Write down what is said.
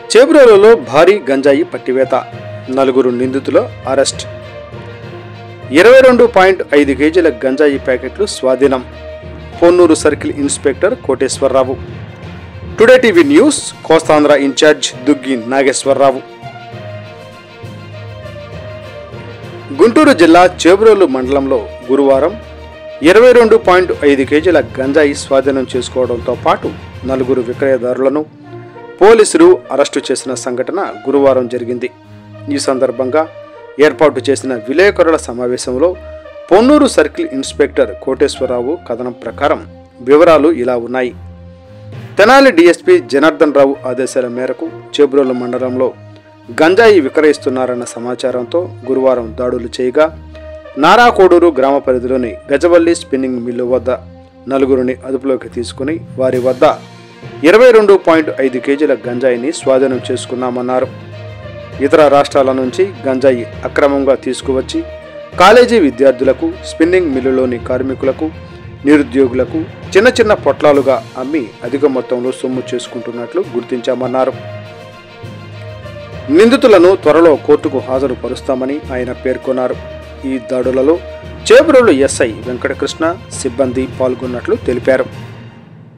చేబ్రోలులో భారీ గంజాయి పట్టివేత నలుగురు నిందితుల అరెస్ట్ ఇరవై రెండు పాయింట్ ఐదు కేజీల గంజాయి ప్యాకెట్లు స్వాధీనం Ponnuru circle inspector Koteswararao today TV news Kostandhra incharge Duggi Nageswararao Guntur జిల్లా చేబ్రోలు మండలంలో గురువారం ఇరవై రెండు పాయింట్ ఐదు కేజీల గంజాయి స్వాధీనం చేసుకోవడంతో పాటు నలుగురు విక్రయదారులను పోలీసులు అరెస్టు చేసిన సంఘటన గురువారం జరిగింది ఈ సందర్భంగా ఏర్పాటు చేసిన విలేకరుల సమావేశంలో పొన్నూరు సర్కిల్ ఇన్స్పెక్టర్ కోటేశ్వరరావు కథనం ప్రకారం వివరాలు ఇలా ఉన్నాయి తెనాలి డీఎస్పీ జనార్దన్ రావు ఆదేశాల మేరకు చేబ్రోలు మండలంలో గంజాయి విక్రయిస్తున్నారన్న సమాచారంతో గురువారం దాడులు చేయగా నారాకోడూరు గ్రామ పరిధిలోని గజవల్లి స్పిన్నింగ్ మిల్లు వద్ద నలుగురిని అదుపులోకి తీసుకుని వారి వద్ద ఇరవై రెండు పాయింట్ ఐదు కేజీల గంజాయిని స్వాధీనం చేసుకున్నామన్నారు ఇతర రాష్ట్రాల నుంచి గంజాయి అక్రమంగా తీసుకువచ్చి కాలేజీ విద్యార్థులకు స్పిన్నింగ్ మిల్లులోని కార్మికులకు నిరుద్యోగులకు చిన్న చిన్న పొట్లాలుగా అమ్మి అధిక మొత్తంలో సొమ్ము చేసుకుంటున్నట్లు గుర్తించామన్నారు నిందితులను త్వరలో కోర్టుకు హాజరుపరుస్తామని ఆయన పేర్కొన్నారు ఈ దాడులలో చేబ్రోలు ఎస్ఐ వెంకటకృష్ణ సిబ్బంది పాల్గొన్నట్లు తెలిపారు